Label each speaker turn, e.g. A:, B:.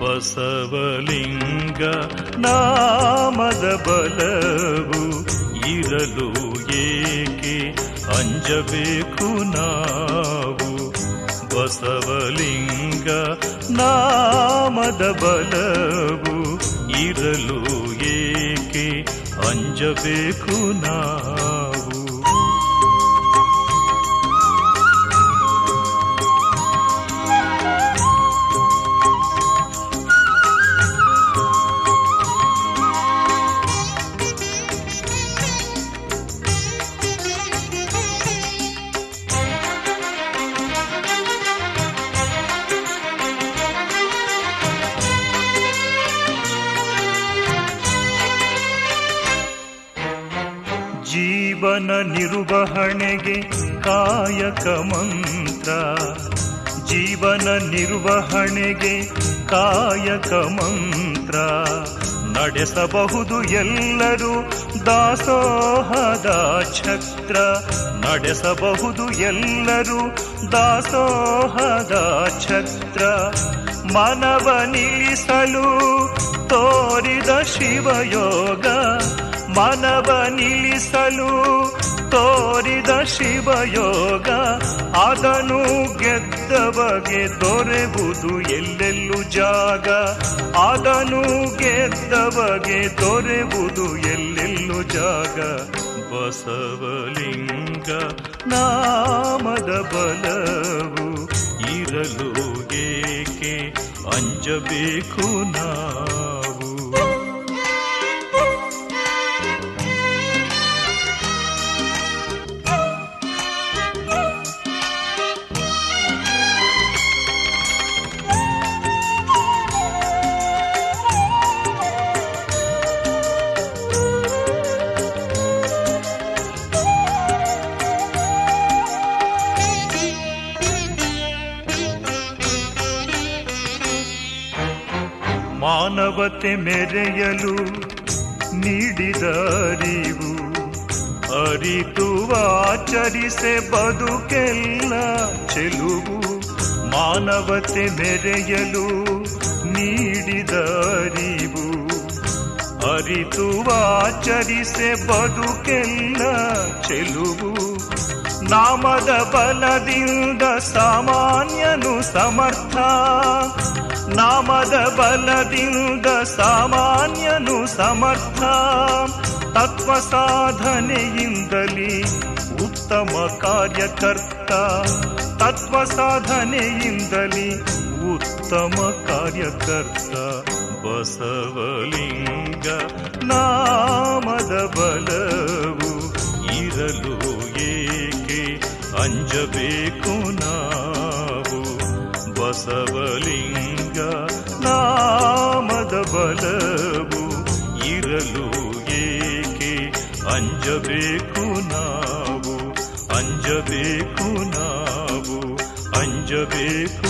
A: ಬಸವಲಿಂಗ ನಾಮದ ಬಲವು ಇರಲು ಏಕೆ ಅಂಜಬೇಕು ನಾವು ಬಸವಲಿಂಗ ನಾಮದ ಬಲವು ಇರಲು ಏಕೆ ಅಂಜಬೇಕು ನಾವು ಜೀವನ ನಿರ್ವಹಣೆಗೆ ಕಾಯಕ ಮಂತ್ರ ಜೀವನ ನಿರ್ವಹಣೆಗೆ ಕಾಯಕ ಮಂತ್ರ ನಡೆಸಬಹುದು ಎಲ್ಲರೂ ದಾಸೋಹದ ಛತ್ರ ನಡೆಸಬಹುದು ಎಲ್ಲರೂ ದಾಸೋಹದ ಛತ್ರ ಮನವ ನಿಲ್ಲಿಸಲು ತೋರಿದ ಶಿವಯೋಗ ಮನವ ನಿಲ್ಲಿಸಲು ತೋರಿದ ಶಿವಯೋಗ ಅದನ್ನು ಗೆದ್ದವಗೆ ದೊರೆವುದು ಎಲ್ಲೆಲ್ಲೂ ಜಾಗ ಅದನ್ನು ಗೆದ್ದವಗೆ ದೊರೆವುದು ಎಲ್ಲೆಲ್ಲೂ ಜಾಗ ಬಸವಲಿಂಗ ನಾಮದ ಬಲವು ಇರಲು ಏಕೆ ಅಂಜಬೇಕು ನಾವು ಮಾನವತೆ ಮೆರೆಯಲು ನೀಡಿದ ಅರಿವು ಅರಿತು ಆಚರಿಸೆ ಬದುಕೆಲ್ಲ ಚೆಲುವು ಮಾನವತೆ ಮೆರೆಯಲು ನೀಡಿದ ಅರಿವು ಅರಿತು ಆಚರಿಸೆ ಬದುಕೆಲ್ಲ ಚೆಲುವು ನಾಮದ ಬಲದಿಂದ ಸಾಮಾನ್ಯನು ಸಮರ್ಥ ನಾಮದ ಬಲದಿಂದ ಸಾಮಾನ್ಯನು ಸಮರ್ಥ ತತ್ವ ಸಾಧನೆಯಿಂದಲೇ ಉತ್ತಮ ಕಾರ್ಯಕರ್ತ ತತ್ವ ಸಾಧನೆಯಿಂದಲೇ ಉತ್ತಮ ಕಾರ್ಯಕರ್ತ ಬಸವಲಿಂಗ ನಾಮದ ಬಲವು ಇರಲು ಏಕೆ ಅಂಜಬೇಕು ನಾವು ಬಸವಲಿಂಗ ನಾಮದ ಬಲವು ಇರಲು ಏಕೆ ಅಂಜಬೇಕು ನಾವು ಅಂಜಬೇಕು ನಾವು ಅಂಜಬೇಕು